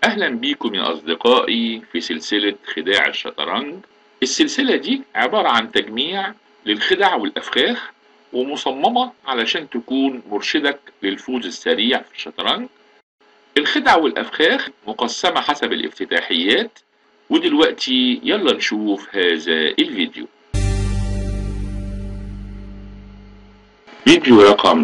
أهلا بيكم يا أصدقائي في سلسلة خداع الشطرنج السلسلة دي عبارة عن تجميع للخدع والأفخاخ ومصممة علشان تكون مرشدك للفوز السريع في الشطرنج الخدع والأفخاخ مقسمة حسب الافتتاحيات ودلوقتي يلا نشوف هذا الفيديو فيديو رقم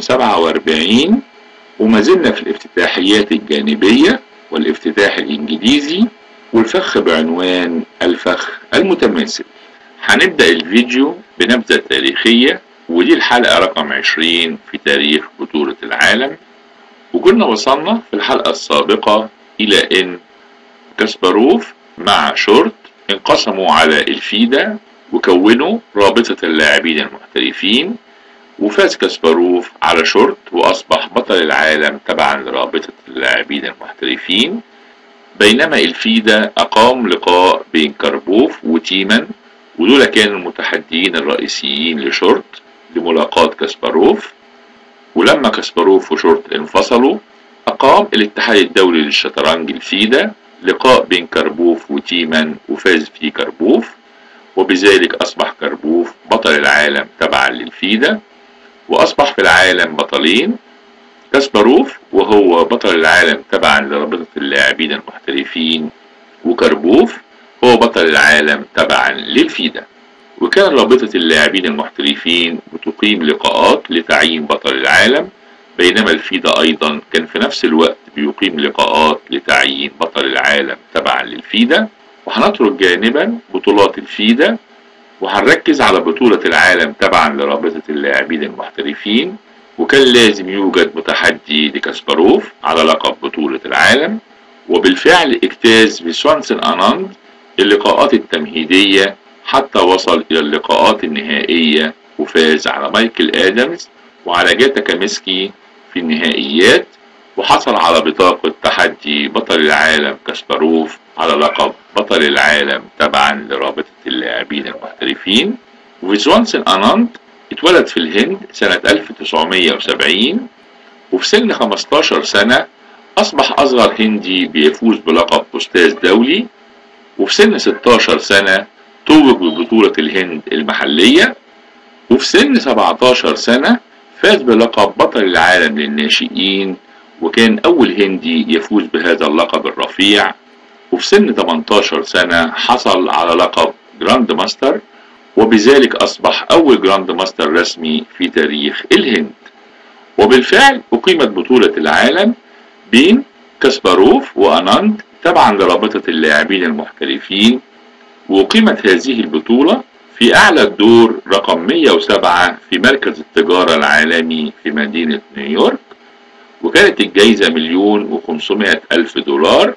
47 وما زلنا في الافتتاحيات الجانبية والافتتاح الإنجليزي والفخ بعنوان الفخ المتماثل هنبدأ الفيديو بنبذة تاريخية ودي الحلقة رقم 20 في تاريخ بطولة العالم وكنا وصلنا في الحلقة السابقة إلى أن كاسباروف مع شورت انقسموا على الفيدا وكونوا رابطة اللاعبين المحترفين وفاز كاسباروف على شورت وأصبح بطل العالم تبعا لرابطة اللاعبين المحترفين بينما الفيدا أقام لقاء بين كاربوف وتيمان ودول كانوا المتحديين الرئيسيين لشورت لملاقاة كاسباروف ولما كاسباروف وشورت انفصلوا أقام الاتحاد الدولي للشطرنج الفيدا لقاء بين كاربوف وتيمان وفاز فيه كاربوف وبذلك أصبح كاربوف بطل العالم تبعا للفيدا وأصبح في العالم بطلين كاسباروف وهو بطل العالم تبعا لرابطة اللاعبين المحترفين وكاربوف هو بطل العالم تبعا للفيدا وكان رابطة اللاعبين المحترفين بتقيم لقاءات لتعيين بطل العالم بينما الفيدا أيضا كان في نفس الوقت بيقيم لقاءات لتعيين بطل العالم تبعا للفيدا وهنترك جانبا بطولات الفيدا وهنركز على بطولة العالم تبعا لرابطة اللاعبين المحترفين وكان لازم يوجد متحدي لكاسباروف على لقب بطولة العالم وبالفعل اجتاز بسوانسن أناند اللقاءات التمهيدية حتى وصل إلى اللقاءات النهائية وفاز على مايكل آدمز وعلى جاتا كاميسكي في النهائيات وحصل على بطاقة تحدي بطل العالم كاسباروف على لقب بطل العالم تبعا لرابطة اللاعبين المحترفين وفيزوانسن أناند اتولد في الهند سنة 1970 وفي سن 15 سنة أصبح أصغر هندي بيفوز بلقب أستاذ دولي وفي سن 16 سنة توج ببطولة الهند المحلية وفي سن 17 سنة فاز بلقب بطل العالم للناشئين وكان أول هندي يفوز بهذا اللقب الرفيع وفي سن 18 سنة حصل على لقب جراند ماستر وبذلك أصبح أول جراند ماستر رسمي في تاريخ الهند وبالفعل أقيمت بطولة العالم بين كاسباروف وأناند تبعا لرابطة اللاعبين المحترفين وأقيمت هذه البطولة في أعلى الدور رقم 107 في مركز التجارة العالمي في مدينة نيويورك وكانت الجايزة مليون وخمسمائة ألف دولار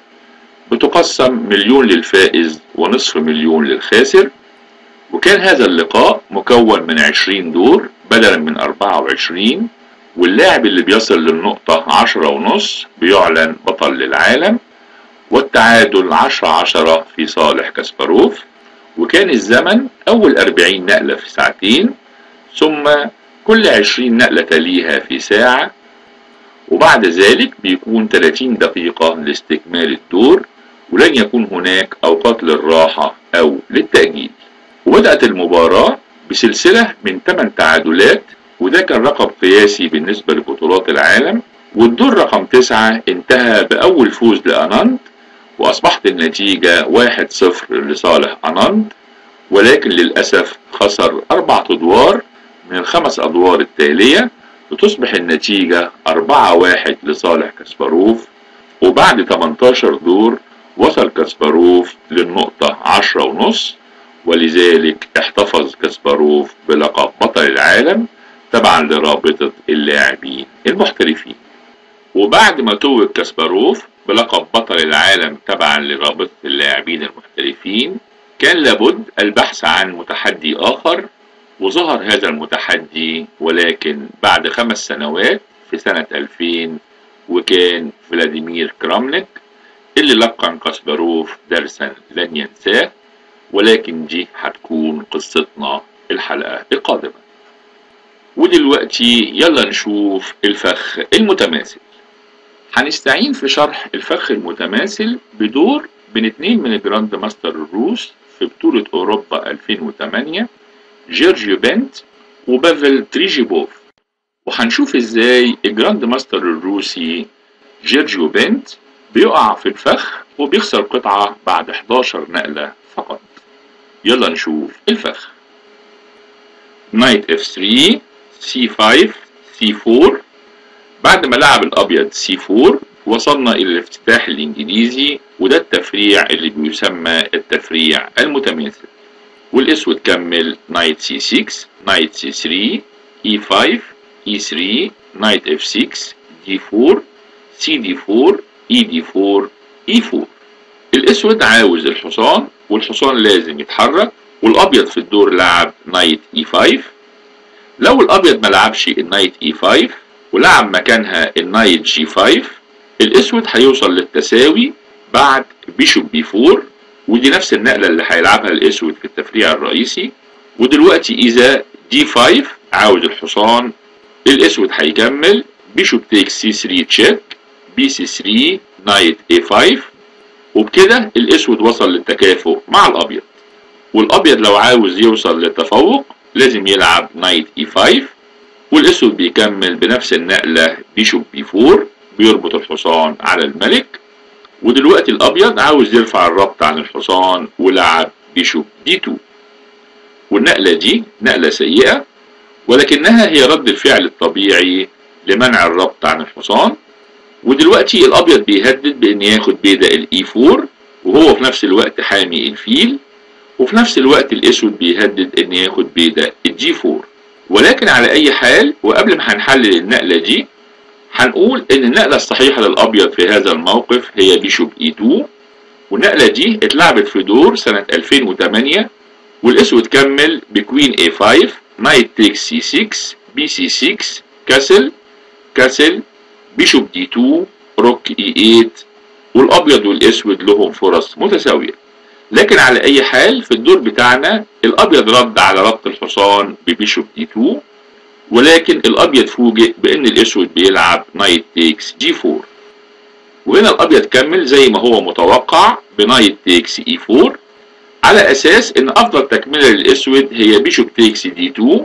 بتقسم مليون للفائز ونصف مليون للخاسر وكان هذا اللقاء مكون من 20 دور بدلا من 24 واللاعب اللي بيصل للنقطة عشرة ونص بيعلن بطل للعالم والتعادل عشرة عشرة في صالح كاسباروف وكان الزمن أول أربعين نقلة في ساعتين ثم كل عشرين نقلة تليها في ساعة وبعد ذلك بيكون 30 دقيقة لاستكمال الدور ولن يكون هناك أوقات للراحة أو للتأجيل وبدأت المباراة بسلسلة من 8 تعادلات وده كان رقم قياسي بالنسبة لبطولات العالم والدور رقم 9 انتهى بأول فوز لأناند وأصبحت النتيجة 1-0 لصالح أناند ولكن للأسف خسر أربع أدوار من الخمس أدوار التالية وتصبح النتيجة 4-1 لصالح كاسباروف وبعد 18 دور وصل كاسباروف للنقطة 10 ونص ولذلك احتفظ كاسباروف بلقب بطل العالم تبعا لرابطة اللاعبين المحترفين وبعد ما توج كاسباروف بلقب بطل العالم تبعا لرابطة اللاعبين المحترفين كان لابد البحث عن متحدي آخر وظهر هذا المتحدي ولكن بعد خمس سنوات في سنة 2000 وكان فلاديمير كرامنيك اللي لقن كاسباروف درسا لن ينساه ولكن دي هتكون قصتنا الحلقة القادمة ودلوقتي يلا نشوف الفخ المتماثل هنستعين في شرح الفخ المتماثل بدور بين اتنين من الجراند ماستر الروس في بطولة أوروبا 2008 جيرجيو بنت وبافل تريجيبوف وهنشوف ازاي الجراند ماستر الروسي جيرجيو بنت بيقع في الفخ وبيخسر قطعة بعد 11 نقلة فقط يلا نشوف الفخ نايت اف 3 سي 5 سي 4 بعد ما لعب الابيض سي 4 وصلنا الى الافتتاح الانجليزي وده التفريع اللي بيسمى التفريع المتماثل والاسود كمل نايت سي 6 نايت سي 3 اي 5 اي 3 نايت اف 6 دي 4 سي دي 4 اي دي 4 اي 4 الاسود عاوز الحصان والحصان لازم يتحرك والابيض في الدور لعب نايت اي 5 لو الابيض ما لعبش النايت اي 5 ولعب مكانها النايت جي 5 الاسود هيوصل للتساوي بعد بيشوب بي 4 ودي نفس النقلة اللي هيلعبها الاسود في التفريع الرئيسي ودلوقتي اذا دي 5 عاوز الحصان الاسود هيكمل بيشوب تيك سي 3 تشيك بي سي 3 نايت اي 5 وبكده الاسود وصل للتكافؤ مع الابيض والابيض لو عاوز يوصل للتفوق لازم يلعب نايت اي 5 والاسود بيكمل بنفس النقلة بيشوب بي 4 بيربط الحصان على الملك ودلوقتي الابيض عاوز يرفع الربط عن الحصان ولعب بيشوب دي 2 والنقلة دي نقلة سيئة ولكنها هي رد الفعل الطبيعي لمنع الربط عن الحصان ودلوقتي الابيض بيهدد بان ياخد بيدا الاي 4 وهو في نفس الوقت حامي الفيل وفي نفس الوقت الاسود بيهدد ان ياخد بيدا الجي 4 ولكن على اي حال وقبل ما هنحلل النقلة دي هنقول ان النقلة الصحيحة للابيض في هذا الموقف هي بيشوب اي 2 والنقلة دي اتلعبت في دور سنة 2008 والاسود كمل بكوين اي 5 نايت تيك سي 6 بي سي 6 كاسل كاسل بيشوب دي 2 روك اي 8 والابيض والاسود لهم فرص متساويه لكن على اي حال في الدور بتاعنا الابيض رد على ربط الحصان ببيشوب دي 2 ولكن الابيض فوجئ بان الاسود بيلعب نايت تيكس جي 4 وهنا الابيض كمل زي ما هو متوقع بنايت تيكس اي 4 على اساس ان افضل تكمله للاسود هي بيشوب تيكس دي 2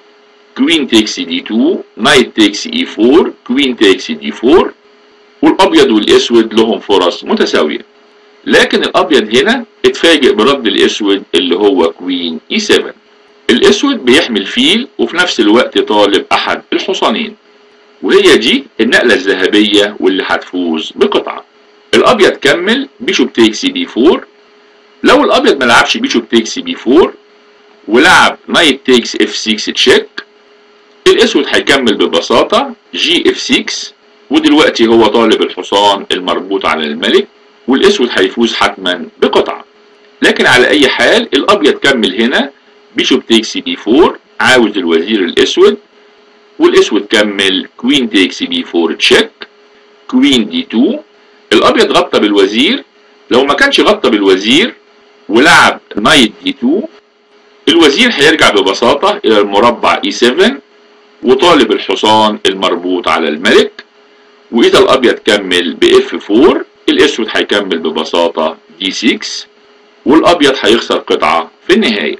كوين تيكس دي 2 نايت تيكس اي 4 كوين تيكس دي 4 والابيض والاسود لهم فرص متساويه لكن الابيض هنا اتفاجئ برد الاسود اللي هو كوين اي 7 الاسود بيحمل فيل وفي نفس الوقت طالب احد الحصانين وهي دي النقله الذهبيه واللي هتفوز بقطعه الابيض كمل بيشوب تيكس بي 4 لو الابيض ما لعبش بيشوب تيكس بي 4 ولعب نايت تيكس اف 6 تشيك الاسود هيكمل ببساطه جي اف 6 ودلوقتي هو طالب الحصان المربوط على الملك والاسود هيفوز حتما بقطعه لكن على اي حال الابيض كمل هنا بيشوب تيكس بي 4 عاوز الوزير الاسود والاسود كمل كوين تيكس بي 4 تشيك كوين دي 2 الابيض غطى بالوزير لو ما كانش غطى بالوزير ولعب نايت دي 2 الوزير هيرجع ببساطة إلى المربع اي 7 وطالب الحصان المربوط على الملك وإذا الأبيض كمل بإف 4 الأسود هيكمل ببساطة دي 6 والأبيض هيخسر قطعة في النهاية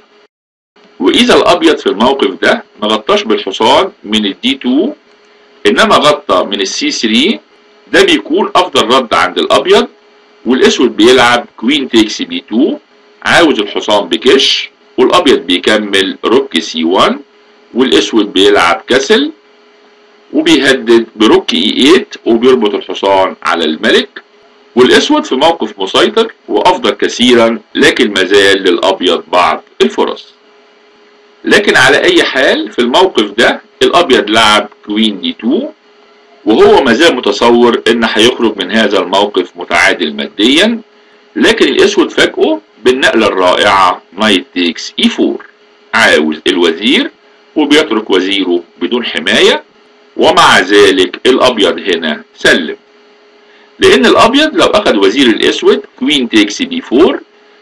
وإذا الأبيض في الموقف ده ما غطاش بالحصان من الدي 2 إنما غطى من السي 3 ده بيكون أفضل رد عند الأبيض والأسود بيلعب كوين تيكس بي 2 عاوز الحصان بكش والابيض بيكمل روك سي 1 والاسود بيلعب كسل وبيهدد بروك اي 8 وبيربط الحصان على الملك والاسود في موقف مسيطر وافضل كثيرا لكن مازال للابيض بعض الفرص لكن على اي حال في الموقف ده الابيض لعب كوين دي 2 وهو مازال متصور ان هيخرج من هذا الموقف متعادل ماديا لكن الاسود فاجئه بالنقلة الرائعة نايت تيكس اي 4 عاوز الوزير وبيترك وزيره بدون حماية ومع ذلك الابيض هنا سلم لان الابيض لو اخذ وزير الاسود كوين تيكس بي 4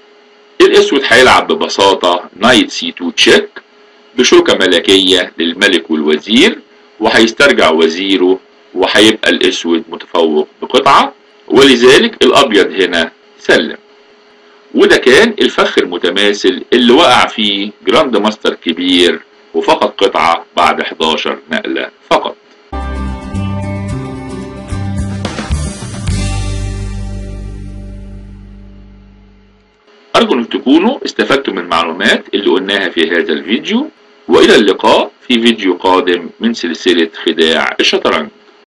الاسود هيلعب ببساطة نايت سي 2 تشيك بشوكة ملكية للملك والوزير وهيسترجع وزيره وهيبقى الاسود متفوق بقطعة ولذلك الابيض هنا سلم وده كان الفخ المتماثل اللي وقع فيه جراند ماستر كبير وفقد قطعة بعد 11 نقلة فقط أرجو أن تكونوا استفدتم من المعلومات اللي قلناها في هذا الفيديو وإلى اللقاء في فيديو قادم من سلسلة خداع الشطرنج